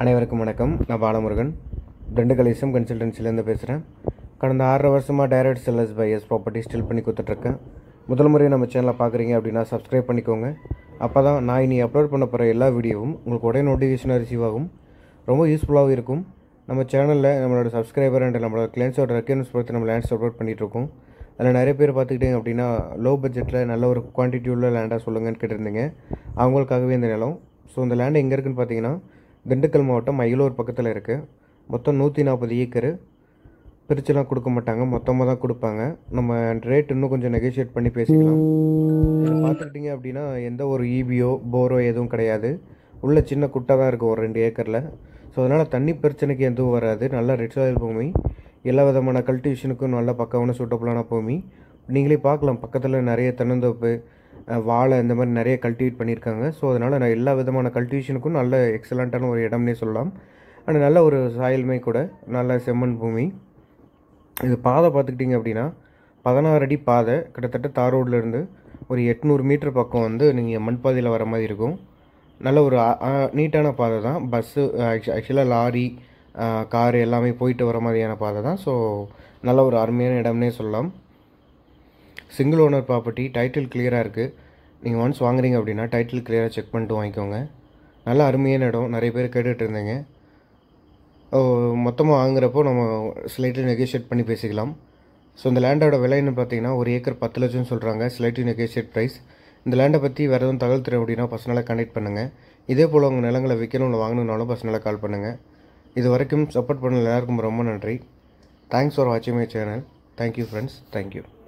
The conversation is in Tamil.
அனைவருக்கும் வணக்கம் நான் பாலமுருகன் திண்டுக்கல் கன்சல்டன்சிலேருந்து பேசுகிறேன் கடந்த ஆறரை வருஷமாக direct sellers by S property ஸ்டில் பண்ணி கொடுத்துட்ருக்கேன் முதல் முறை நம்ம சேனலை பார்க்குறீங்க அப்படின்னா சப்ஸ்கிரைப் பண்ணிக்கோங்க அப்போ தான் நான் இனி அப்லோட் பண்ண போகிற எல்லா வீடியோவும் உங்களுக்கு உடனே நோட்டிஃபிகேஷனாக ரிசீவ் ஆகும் ரொம்ப யூஸ்ஃபுல்லாகவும் இருக்கும் நம்ம சேனலில் நம்மளோட சப்ஸ்கிரைபர் அண்ட் நம்மளோட கிளைண்ட்ஸோட ரெக்யூர்மெண்ட்ஸ் பொறுத்து நம்ம லேண்ட்ஸ் அப்லோட் பண்ணிகிட்ருக்கோம் அதில் நிறைய பேர் பார்த்துக்கிட்டிங்க அப்படின்னா லோ பட்ஜெட்டில் நல்ல ஒரு குவான்டிட்டி உள்ள லேண்டாக சொல்லுங்கன்னு கேட்டிருந்தீங்க அவங்களுக்காகவே இந்த நிலம் ஸோ இந்த லேண்ட் எங்கே இருக்குன்னு பார்த்தீங்கன்னா திண்டுக்கல் மாவட்டம் மயிலூர் பக்கத்தில் இருக்குது மொத்தம் நூற்றி நாற்பது ஏக்கரு பிரிச்சுலாம் கொடுக்க மாட்டாங்க மொத்தமாக தான் கொடுப்பாங்க நம்ம ரேட் இன்னும் கொஞ்சம் நெகோஷியேட் பண்ணி பேசிக்கலாம் இதில் பார்த்துக்கிட்டிங்க அப்படின்னா எந்த ஒரு ஈபியோ போரோ எதுவும் கிடையாது உள்ள சின்ன குட்டை தான் இருக்கும் ஒரு ரெண்டு ஏக்கரில் ஸோ அதனால் தண்ணி பிரச்சனைக்கு எதுவும் வராது நல்ல ரெட் சாயில் பூமி எல்லா விதமான கல்டிவேஷனுக்கும் நல்ல பக்கமான சூட்டபுளான பூமி நீங்களே பார்க்கலாம் பக்கத்தில் நிறைய தென்னந்தோப்பு அஹ், வாழை இந்த மாதிரி நிறைய கல்டிவேட் பண்ணியிருக்காங்க ஸோ அதனால் நான் எல்லா விதமான கல்டிவேஷனுக்கும் நல்ல எக்ஸலண்ட்டான ஒரு இடம்னே சொல்லலாம் அண்ட் நல்ல ஒரு சாயல்மை கூட நல்ல செம்மண் பூமி இது பாதை பார்த்துக்கிட்டிங்க அப்படின்னா பதினாறு அடி பாதை கிட்டத்தட்ட தார் ரோட்ல இருந்து ஒரு எட்நூறு மீட்டர் பக்கம் வந்து நீங்கள் மண் பாதையில் வர மாதிரி இருக்கும் நல்ல ஒரு அ- அ- நீட்டான பாதை தான் பஸ்ஸு ஆக்சுவலாக லாரி காரு எல்லாமே போயிட்டு வர மாதிரியான பாதை தான் ஸோ நல்ல ஒரு அருமையான இடம்னே சொல்லலாம் சிங்கிள் ஓனர் ப்ராப்பர்ட்டி டைட்டில் கிளியராக இருக்குது நீங்கள் ஒன்ஸ் வாங்குறீங்க அப்படின்னா டைட்டில் கிளியராக செக் பண்ணிட்டு வாங்கிக்கோங்க நல்ல அருமையான இடம் நிறைய பேர் கேட்டுட்டு இருந்தீங்க மொத்தமாக வாங்குறப்போ நம்ம ஸ்லைட்லி நெகோஷியேட் பண்ணி பேசிக்கலாம் ஸோ இந்த லேண்டோட விலைன்னு பார்த்தீங்கன்னா ஒரு ஏக்கர் பத்து லட்சம்னு சொல்கிறாங்க ஸ்லைட்லி நெகோஷியேட் ப்ரைஸ் இந்த லேண்டை பற்றி வேறு எதுவும் தகவல் தரும் அப்படின்னா பர்சனலாக கனெக்ட் பண்ணுங்கள் இதே போல் உங்கள் நிலங்களை விற்கணும் இல்லை வாங்கணுன்னாலும் பர்சனலாக கால் பண்ணுங்கள் இது வரைக்கும் சப்போர்ட் பண்ண எல்லாருக்கும் ரொம்ப நன்றி தேங்க்ஸ் ஃபார் வாட்சிங் my channel thank you friends thank you